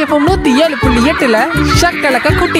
FM நூத்தி ஏழு புள்ளி எட்டுல ஷக்கலக்க குட்டி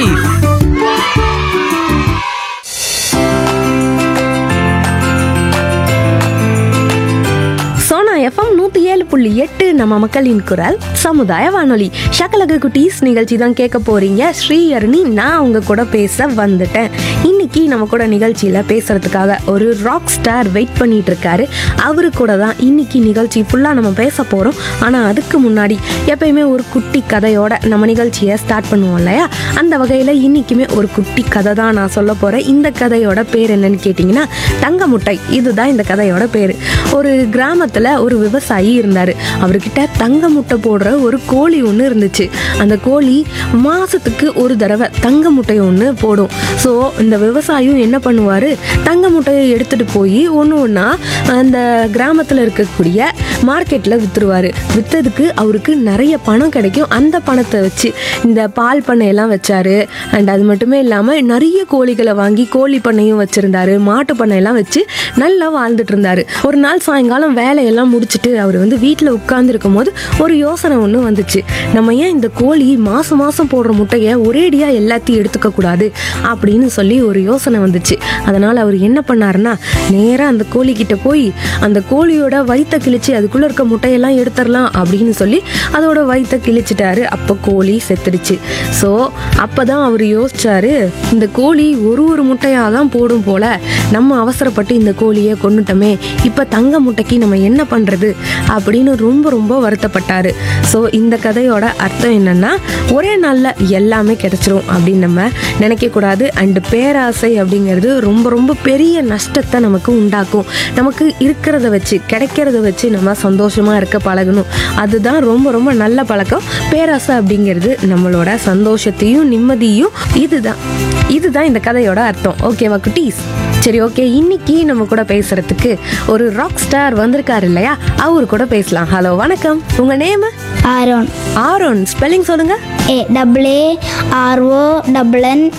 சோனா எஃப்எம் நூற்றி ஏழு புள்ளி எட்டு நம்ம மக்களின் குரல் சமுதாய வானொலி ஷக்கலக குட்டீஸ் நிகழ்ச்சி தான் கேட்க போறீங்க ஸ்ரீ அருணி நான் அவங்க கூட பேச வந்துட்டேன் இன்னைக்கு நம்ம கூட நிகழ்ச்சியில் பேசுறதுக்காக ஒரு ராக் ஸ்டார் வெயிட் பண்ணிட்டு இருக்காரு அவரு கூட தான் இன்னைக்கு நிகழ்ச்சி ஃபுல்லாக நம்ம பேச போகிறோம் ஆனால் அதுக்கு முன்னாடி எப்பயுமே ஒரு குட்டி கதையோட நம்ம நிகழ்ச்சியை ஸ்டார்ட் பண்ணுவோம் இல்லையா அந்த வகையில் இன்னைக்குமே ஒரு குட்டி கதை தான் நான் சொல்ல போகிறேன் இந்த கதையோட பேர் என்னன்னு கேட்டிங்கன்னா தங்க முட்டை இதுதான் இந்த கதையோட பேர் ஒரு கிராமத்தில் ஒரு விவசாயி இருந்தார் அவர்கிட்ட தங்க முட்டை போடுற ஒரு கோழி ஒன்று இருந்துச்சு அந்த கோழி மாதத்துக்கு ஒரு தடவை தங்க முட்டை ஒன்று போடும் ஸோ இந்த விவசாயியும் என்ன பண்ணுவார் தங்க முட்டையை எடுத்துகிட்டு போய் ஒன்று ஒன்றா அந்த கிராமத்தில் இருக்கக்கூடிய மார்க்கெட்டில் விற்றுருவார் விற்றதுக்கு அவருக்கு நிறைய பணம் கிடைக்கும் அந்த பணத்தை வச்சு இந்த பால் பண்ணையெல்லாம் வச்சாரு அண்ட் அது மட்டுமே இல்லாமல் நிறைய கோழிகளை வாங்கி கோழி பண்ணையும் வச்சுருந்தாரு மாட்டு பண்ணையெல்லாம் வச்சு நல்லா வாழ்ந்துட்டு இருந்தாரு ஒரு நாள் சாயங்காலம் வேலையெல்லாம் முடிச்சுட்டு அவர் வந்து வீட்டில் உட்கார்ந்துருக்கும் போது ஒரு யோசனை ஒன்று வந்துச்சு நம்ம ஏன் இந்த கோழி மாதம் மாதம் போடுற முட்டையை ஒரேடியாக எல்லாத்தையும் எடுத்துக்க கூடாது அப்படின்னு சொல்லி ஒரு யோசனை வந்துச்சு அதனால் அவர் என்ன பண்ணாருன்னா நேராக அந்த கோழிக்கிட்ட போய் அந்த கோழியோட வயித்தை கிழிச்சு அதுக்குள்ளே இருக்க முட்டையெல்லாம் எடுத்துடலாம் அப்படின்னு சொல்லி அதோட வயித்தை கிழிச்சிட்டாரு அப்போ கோழி செத்துடுச்சு ஸோ அப்போ தான் அவர் யோசிச்சாரு இந்த கோழி ஒரு ஒரு முட்டையாக தான் போடும் போல நம்ம அவசரப்பட்டு இந்த கோழியை கொண்டுட்டோமே இப்போ தங்க முட்டைக்கு நம்ம என்ன பண்ணுறது அப்படின்னு ரொம்ப ரொம்ப வருத்தப்பட்டாரு ஸோ இந்த கதையோட அர்த்தம் என்னன்னா ஒரே நாளில் எல்லாமே கிடைச்சிரும் அப்படின்னு நம்ம நினைக்கக்கூடாது அண்டு பேராசை அப்படிங்கிறது ரொம்ப ரொம்ப பெரிய நஷ்டத்தை நமக்கு உண்டாக்கும் நமக்கு இருக்கிறத வச்சு கிடைக்கிறத வச்சு நம்ம சந்தோஷமா இருக்க பழகணும் அதுதான் ரொம்ப ரொம்ப நல்ல பழக்கம் பேராசை அப்படிங்கிறது நம்மளோட சந்தோஷத்தையும் நிம்மதியும் இதுதான் இதுதான் இந்த கதையோட அர்த்தம் ஓகேவா குட்டீஸ் சரி ஓகே இன்னைக்கு நம்ம கூட பேசுறதுக்கு ஒரு ராக் ஸ்டார் வந்திருக்காரு இல்லையா அவரு கூட பேசலாம் ஹலோ வணக்கம் உங்க நேம் ஆரோன் ஆரோன் ஸ்பெல்லிங் சொல்லுங்க A double A R O double N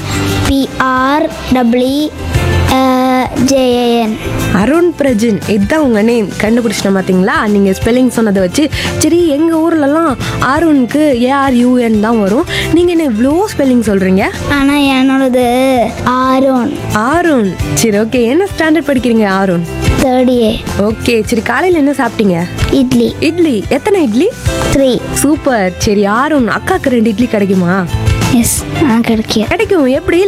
P R double E J A N Arun Prajin இதுதான் உங்க நேம் கண்டுபிடிச்சிட்ட பார்த்தீங்களா நீங்க ஸ்பெல்லிங் சொன்னதை வச்சு சரி எங்க ஊர்லலாம் அருணுக்கு ஏஆர்யூஎன் தான் வரும் நீங்க என்ன இவ்வளோ ஸ்பெல்லிங் சொல்றீங்க ஆனால் என்னோடது ஆரோன் ஆருண் சரி ஓகே என்ன ஸ்டாண்டர்ட் படிக்கிறீங்க ஆருண் தேர்ட் ஏ ஓகே சரி காலையில் என்ன சாப்பிட்டீங்க இட்லி இட்லி எத்தனை இட்லி த்ரீ சூப்பர் சரி ஆருண் அக்காக்கு ரெண்டு இட்லி கிடைக்குமா எஸ் நான் கிடைக்கிய கிடைக்கும் எப்படி